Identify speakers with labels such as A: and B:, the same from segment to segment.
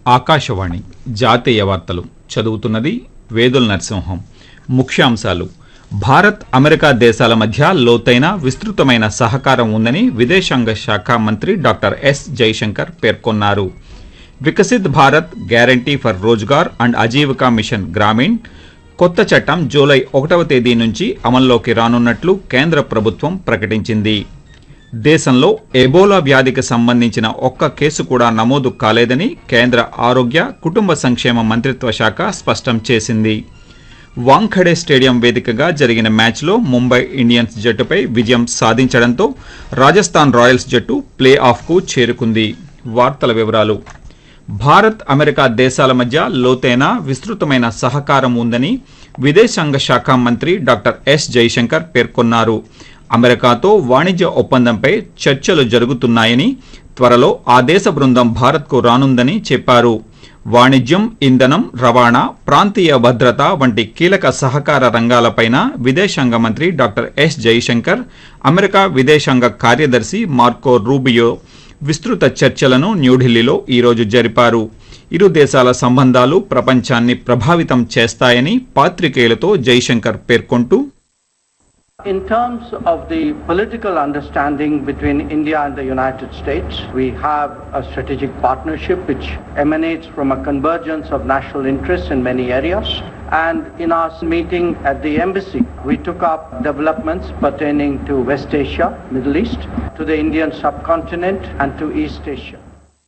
A: ఆకాశవాణి జాతీయ వార్తలు చదువుతున్నది వేదుల నరసింహం ముఖ్యాంశాలు భారత్ అమెరికా దేశాల మధ్య లోతైన విస్తృతమైన సహకారం ఉందని విదేశాంగ శాఖ మంత్రి డాక్టర్ ఎస్ జైశంకర్ పేర్కొన్నారు Viksit Bharat guarantee for Rozgar and Ajeevika mission Grameen కొత్త చట్టం జూలై ఒకటవ తేదీ నుంచి అమల్లోకి రానున్నట్లు కేంద్ర ప్రభుత్వం ప్రకటించింది దేశంలో ఎబోలా వ్యాధికి సంబంధించిన ఒక్క కేసు కూడా నమోదు కాలేదని కేంద్ర ఆరోగ్య కుటుంబ సంక్షేమ మంత్రిత్వ శాఖ స్పష్టం చేసింది వాంఖడే స్టేడియం వేదికగా జరిగిన మ్యాచ్లో ముంబై ఇండియన్స్ జట్టుపై విజయం సాధించడంతో రాజస్థాన్ రాయల్స్ జట్టు ప్లే ఆఫ్కు చేరుకుంది వార్తల వివరాలు భారత్ అమెరికా దేశాల మధ్య లోతైన విస్తృతమైన సహకారం ఉందని విదేశాంగ శాఖ మంత్రి డాక్టర్ ఎస్ జైశంకర్ పేర్కొన్నారు అమెరికాతో వాణిజ్య ఒప్పందంపై చర్చలు జరుగుతున్నాయని త్వరలో ఆ దేశ బృందం భారత్కు రానుందని చెప్పారు వాణిజ్యం ఇంధనం రవాణా ప్రాంతీయ భద్రత వంటి కీలక సహకార రంగాలపైన విదేశాంగ మంత్రి డాక్టర్ ఎస్ జైశంకర్ అమెరికా విదేశాంగ కార్యదర్శి మార్కో రూబియో విస్తృత చర్చలను న్యూఢిల్లీలో ఈరోజు జరిపారు ఇరు దేశాల సంబంధాలు ప్రపంచాన్ని ప్రభావితం చేస్తాయని పాత్రికేయులతో జైశంకర్ పేర్కొంటూ
B: In terms of the political understanding between India and the United States, we have a strategic partnership which emanates from a convergence of national interests in many areas. And in our meeting at the embassy, we took up developments pertaining to West Asia, Middle East, to the Indian subcontinent, and to East Asia.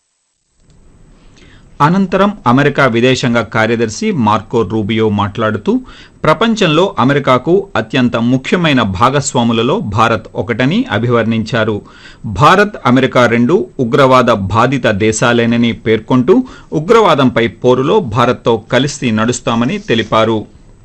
A: అనంతరం America విదేశాంగ కార్యదర్శి Marco Rubio మాట్లాడుతూ ప్రపంచంలో అమెరికాకు అత్యంత ముఖ్యమైన భాగస్వాములలో భారత్ ఒకటని అభివర్ణించారు భారత్ అమెరికా రెండు ఉగ్రవాద బాధిత దేశాలేనని పేర్కొంటూ ఉగ్రవాదంపై పోరులో భారత్తో కలిసి నడుస్తామని తెలిపారు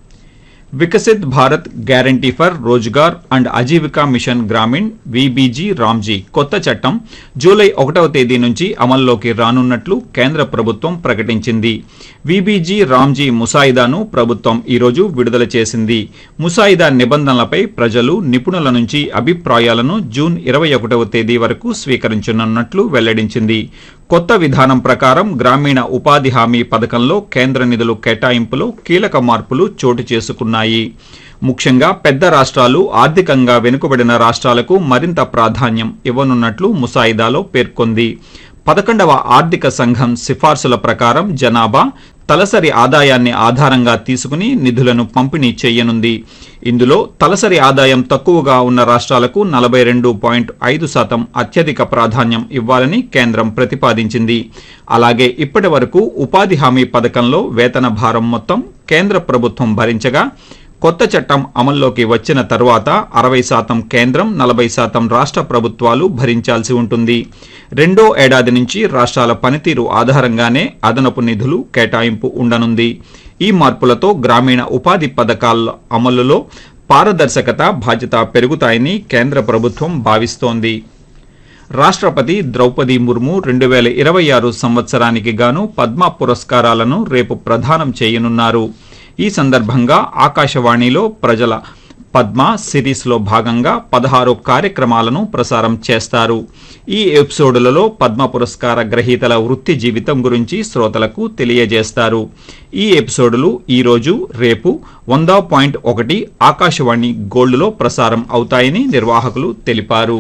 A: Viksit Bharat guarantee for Rozgar and Ajeevika mission Grameen VBG Ramji కొత్త చట్టం జూలై ఒకటవ తేదీ నుంచి అమల్లోకి రానున్నట్లు కేంద్ర ప్రభుత్వం ప్రకటించింది విబీజీ రామ్జీ ముసాయిదాను ప్రభుత్వం ఈరోజు విడుదల చేసింది ముసాయిదా నిబంధనలపై ప్రజలు నిపుణుల నుంచి అభిప్రాయాలను జూన్ ఇరవై ఒకటవ తేదీ వరకు స్వీకరించనున్నట్లు వెల్లడించింది కొత్త విధానం ప్రకారం గ్రామీణ ఉపాధి హామీ పథకంలో కేంద్ర నిధులు కేటాయింపులో కీలక మార్పులు చోటు చేసుకున్నాయి ముఖ్యంగా పెద్ద రాష్ట్రాలు ఆర్థికంగా వెనుకబడిన రాష్ట్రాలకు మరింత ప్రాధాన్యం ఇవ్వనున్నట్లు ముసాయిదాలో పేర్కొంది పదకొండవ ఆర్థిక సంఘం సిఫార్సుల ప్రకారం జనాభా తలసరి ఆదాయాన్ని ఆధారంగా తీసుకుని నిధులను పంపిణీ చేయనుంది ఇందులో తలసరి ఆదాయం తక్కువగా ఉన్న రాష్ట్రాలకు నలభై రెండు పాయింట్ ఐదు శాతం అత్యధిక ప్రాధాన్యం ఇవ్వాలని కేంద్రం ప్రతిపాదించింది అలాగే ఇప్పటి వరకు ఉపాధి హామీ పథకంలో వేతన భారం మొత్తం కేంద్ర ప్రభుత్వం భరించగా కొత్త చట్టం అమల్లోకి వచ్చిన తర్వాత అరవై శాతం కేంద్రం నలభై శాతం రాష్ట్ర ప్రభుత్వాలు భరించాల్సి ఉంటుంది రెండో ఏడాది నుంచి రాష్ట్రాల పనితీరు ఆధారంగానే అదనపు నిధులు కేటాయింపు ఉండనుంది ఈ మార్పులతో గ్రామీణ ఉపాధి పథకాల అమలులో పారదర్శకత బాధ్యత పెరుగుతాయని కేంద్ర ప్రభుత్వం భావిస్తోంది రాష్ట్రపతి ద్రౌపది ముర్ము రెండు వేల ఇరవై ఆరు సంవత్సరానికి గాను పద్మ పురస్కారాలను రేపు ప్రదానం చేయనున్నారు ఈ సందర్భంగా ఆకాశవాణిలో ప్రజల పద్మ సిరీస్లో భాగంగా పదహారు కార్యక్రమాలను ప్రసారం చేస్తారు ఈ ఎపిసోడులలో పద్మ పురస్కార గ్రహీతల వృత్తి జీవితం గురించి శ్రోతలకు తెలియజేస్తారు ఈ ఎపిసోడులు ఈరోజు రేపు వంద పాయింట్ ఒకటి ఆకాశవాణి గోల్డ్లో ప్రసారం అవుతాయని నిర్వాహకులు తెలిపారు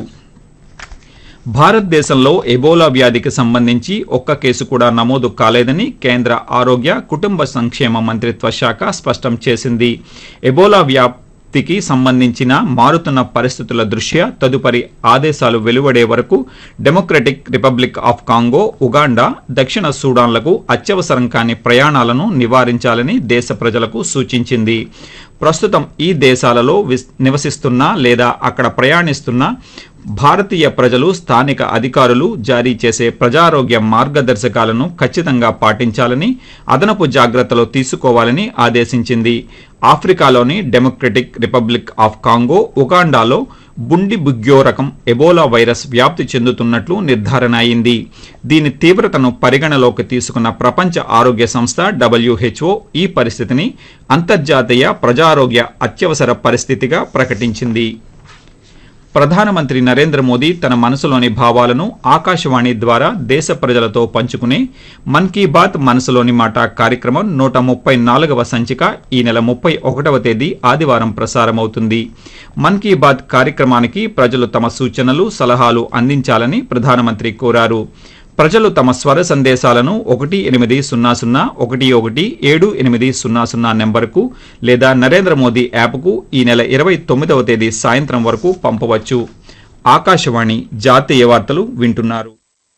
A: భారతదేశంలో ఎబోలా వ్యాధికి సంబంధించి ఒక్క కేసు కూడా నమోదు కాలేదని కేంద్ర ఆరోగ్య కుటుంబ సంక్షేమ మంత్రిత్వ శాఖ స్పష్టం చేసింది ఎబోలా వ్యాప్తికి సంబంధించిన మారుతున్న పరిస్థితుల దృష్ట్యా తదుపరి ఆదేశాలు వెలువడే వరకు Democratic Republic of Congo Uganda దక్షిణ సూడాన్లకు అత్యవసరం కాని ప్రయాణాలను నివారించాలని దేశ ప్రజలకు సూచించింది ప్రస్తుతం ఈ దేశాలలో నివసిస్తున్న లేదా అక్కడ ప్రయాణిస్తున్న భారతీయ ప్రజలు స్థానిక అధికారులు జారీ చేసే ప్రజారోగ్య మార్గదర్శకాలను ఖచ్చితంగా పాటించాలని అదనపు జాగ్రత్తలు తీసుకోవాలని ఆదేశించింది ఆఫ్రికాలోని డెమోక్రటిక్ రిపబ్లిక్ ఆఫ్ కాంగో ఉగాండాలో బుండి బుగ్యో రకం ఎబోలా వైరస్ వ్యాప్తి చెందుతున్నట్లు నిర్ధారణ అయింది దీని తీవ్రతను పరిగణలోకి తీసుకున్న ప్రపంచ ఆరోగ్య సంస్థ డబ్ల్యూహెచ్ఓ ఈ పరిస్థితిని అంతర్జాతీయ ప్రజారోగ్య అత్యవసర పరిస్థితిగా ప్రకటించింది ప్రధానమంత్రి నరేంద్ర మోదీ తన మనసులోని భావాలను ఆకాశవాణి ద్వారా దేశ ప్రజలతో పంచుకునే మన్ కీ బాత్ మనసులోని మాట కార్యక్రమం నూట ముప్పై నాలుగవ సంచిక ఈ నెల ముప్పై ఒకటవ తేదీ ఆదివారం ప్రసారమవుతుంది మన్ కీ బాత్ కార్యక్రమానికి ప్రజలు తమ సూచనలు సలహాలు అందించాలని ప్రధానమంత్రి కోరారు ప్రజలు తమ స్వర సందేశాలను ఒకటి ఎనిమిది సున్నా సున్నా ఒకటి ఒకటి ఏడు ఎనిమిది సున్నా సున్నా నెంబర్కు లేదా నరేంద్ర మోదీ యాప్కు ఈ నెల ఇరవై తొమ్మిదవ తేదీ సాయంత్రం వరకు పంపవచ్చు ఆకాశవాణి జాతీయ వార్తలు వింటున్నారు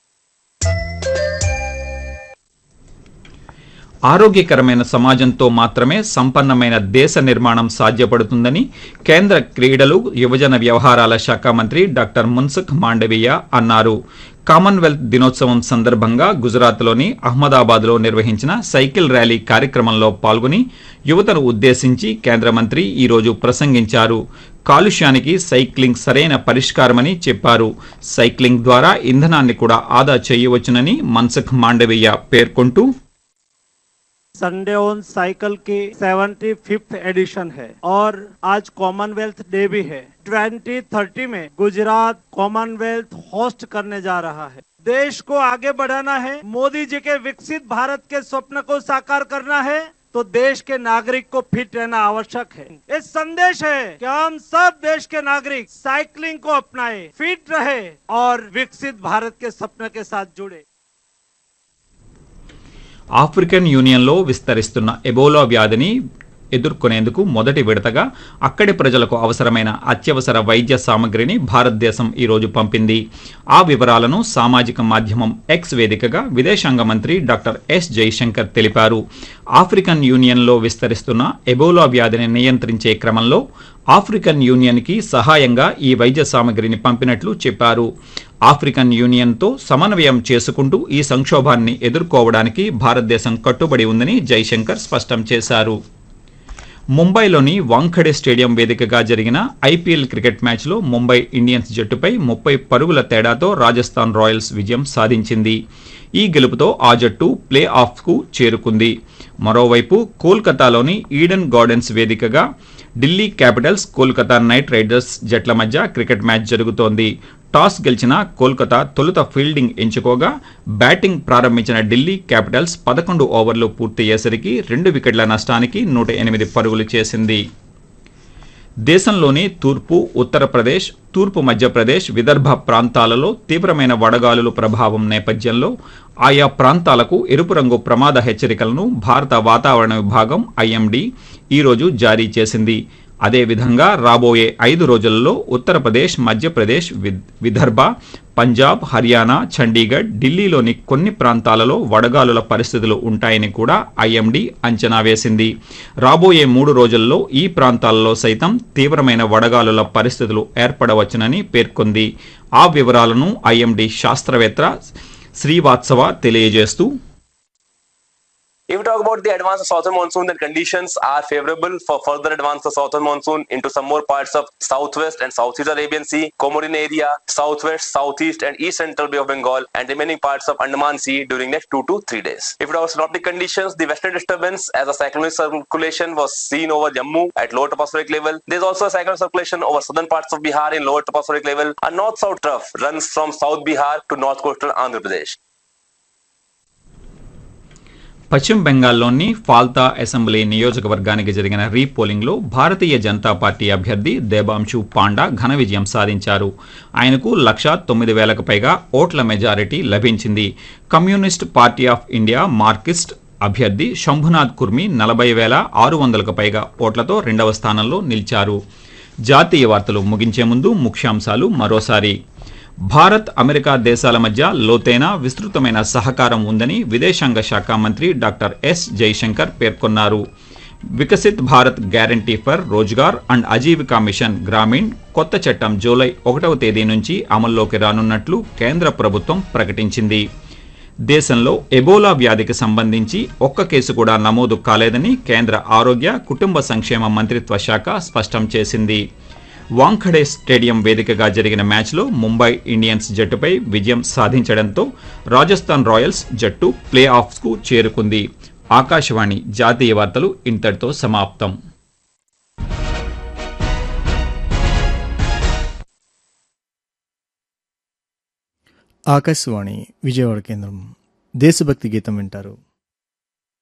A: ఆరోగ్యకరమైన సమాజంతో మాత్రమే సంపన్నమైన దేశ నిర్మాణం సాధ్యపడుతుందని కేంద్ర క్రీడలు యువజన వ్యవహారాల శాఖ మంత్రి డాక్టర్ మున్సుఖ్ మాండవీయ అన్నారు కామన్వెల్త్ దినోత్సవం సందర్భంగా గుజరాత్లోని అహ్మదాబాద్లో నిర్వహించిన సైకిల్ ర్యాలీ కార్యక్రమంలో పాల్గొని యువతను ఉద్దేశించి కేంద్ర మంత్రి ఈరోజు ప్రసంగించారు కాలుష్యానికి సైక్లింగ్ సరైన పరిష్కారమని చెప్పారు సైక్లింగ్ ద్వారా ఇంధనాన్ని కూడా ఆదా చేయవచ్చునని మన్సుఖ్ మాండవీయ పేర్కొంటూ
C: संडे ऑन साइकिल की 75th एडिशन है और आज कॉमनवेल्थ डे भी है 2030 में गुजरात कॉमनवेल्थ होस्ट करने जा रहा है देश को आगे बढ़ाना है मोदी जी के विकसित भारत के स्वप्न को साकार करना है तो देश के नागरिक को फिट रहना आवश्यक है ये संदेश है कि हम सब देश के नागरिक साइकिलिंग को अपनाए फिट रहे और विकसित भारत के सपने के साथ जुड़े
A: ఆఫ్రికన్ యూనియన్లో విస్తరిస్తున్న ఎబోలా వ్యాధిని ఎదుర్కొనేందుకు మొదటి విడతగా అక్కడి ప్రజలకు అవసరమైన అత్యవసర వైద్య సామగ్రిని భారతదేశం ఈరోజు పంపింది ఆ వివరాలను సామాజిక మాధ్యమం ఎక్స్ వేదికగా విదేశాంగ మంత్రి డాక్టర్ ఎస్ జైశంకర్ తెలిపారు ఆఫ్రికన్ యూనియన్లో విస్తరిస్తున్న ఎబోలా వ్యాధిని నియంత్రించే క్రమంలో ఆఫ్రికన్ యూనియన్కి సహాయంగా ఈ వైద్య సామగ్రిని పంపినట్లు చెప్పారు ఆఫ్రికన్ యూనియన్తో సమన్వయం చేసుకుంటూ ఈ సంక్షోభాన్ని ఎదుర్కోవడానికి భారతదేశం కట్టుబడి ఉందని జైశంకర్ స్పష్టం చేశారు ముంబైలోని వాంఖడే స్టేడియం వేదికగా జరిగిన ఐపీఎల్ క్రికెట్ మ్యాచ్లో ముంబై ఇండియన్స్ జట్టుపై ముప్పై పరుగుల తేడాతో రాజస్థాన్ రాయల్స్ విజయం సాధించింది ఈ గెలుపుతో ఆ జట్టు ప్లే ఆఫ్కు చేరుకుంది మరోవైపు కోల్కతాలోని ఈడెన్ గార్డెన్స్ వేదికగా Delhi Capitals Kolkata Knight Riders జట్ల మధ్య క్రికెట్ మ్యాచ్ జరుగుతోంది టాస్ గెలిచిన కోల్కతా తొలుత ఫీల్డింగ్ ఎంచుకోగా బ్యాటింగ్ ప్రారంభించిన ఢిల్లీ క్యాపిటల్స్ పదకొండు ఓవర్లు పూర్తయ్యేసరికి రెండు వికెట్ల నష్టానికి నూట ఎనిమిది పరుగులు చేసింది దేశంలోని తూర్పు ఉత్తరప్రదేశ్ తూర్పు మధ్యప్రదేశ్ విదర్భ ప్రాంతాలలో తీవ్రమైన వడగాలుల ప్రభావం నేపథ్యంలో ఆయా ప్రాంతాలకు ఎరుపు రంగు ప్రమాద హెచ్చరికలను భారత వాతావరణ విభాగం ఐఎండీ ఈరోజు జారీ చేసింది అదేవిధంగా రాబోయే ఐదు రోజులలో ఉత్తరప్రదేశ్ మధ్యప్రదేశ్ విద్- విదర్భ పంజాబ్ హర్యానా చండీగఢ్ ఢిల్లీలోని కొన్ని ప్రాంతాలలో వడగాలుల పరిస్థితులు ఉంటాయని కూడా ఐఎండీ అంచనా వేసింది రాబోయే మూడు రోజుల్లో ఈ ప్రాంతాలలో సైతం తీవ్రమైన వడగాలుల పరిస్థితులు ఏర్పడవచ్చునని పేర్కొంది ఆ వివరాలను ఐఎండీ శాస్త్రవేత్త శ్రీవాత్సవ తెలియజేస్తూ
D: If we talk about the advance of southern monsoon, then conditions are favorable for further advance of southern monsoon into some more parts of southwest and southeast Arabian Sea, Comorin area, southwest, southeast, and east central Bay of Bengal, and remaining parts of Andaman Sea during next two to three days. If we talk about synoptic conditions, the western disturbance as a cyclonic circulation was seen over Jammu at lower tropospheric level. There's also a cyclonic circulation over southern parts of Bihar in lower tropospheric level. A north-south trough runs from South Bihar to north coastal Andhra Pradesh.
A: పశ్చిమ బెంగాల్లోని ఫాల్తా assembly నియోజకవర్గానికి జరిగిన రీపోలింగ్లో భారతీయ Janata party అభ్యర్థి దేబాంశు panda ఘన విజయం సాధించారు ఆయనకు లక్ష తొమ్మిది వేలకు పైగా ఓట్ల మెజారిటీ లభించింది Communist Party of India Marxist అభ్యర్థి శంభునాథ్ కుర్మి నలభై వేల ఆరు వందలకు పైగా ఓట్లతో రెండవ స్థానంలో నిలిచారు జాతీయ వార్తలు ముగించే ముందు ముఖ్యాంశాలు మరోసారి భారత్ అమెరికా దేశాల మధ్య లోతైన విస్తృతమైన సహకారం ఉందని విదేశాంగ శాఖ మంత్రి డాక్టర్ ఎస్ జైశంకర్ పేర్కొన్నారు Viksit Bharat guarantee for Rozgar and Ajeevika mission Grameen కొత్త చట్టం జూలై ఒకటవ తేదీ నుంచి అమల్లోకి రానున్నట్లు కేంద్ర ప్రభుత్వం ప్రకటించింది దేశంలో ఎబోలా వ్యాధికి సంబంధించి ఒక్క కేసు కూడా నమోదు కాలేదని కేంద్ర ఆరోగ్య కుటుంబ సంక్షేమ మంత్రిత్వ శాఖ స్పష్టం చేసింది వాంఖడే స్టేడియం వేదికగా జరిగిన మ్యాచ్లో ముంబై ఇండియన్స్ జట్టుపై విజయం సాధించడంతో రాజస్థాన్ రాయల్స్ జట్టు ప్లే ఆఫ్స్కు చేరుకుంది ఆకాశవాణి జాతీయ వార్తలు ఇంతటితో సమాప్తం
E: ఆకాశవాణి విజయవాడ కేంద్రం దేశభక్తి గీతం వింటారు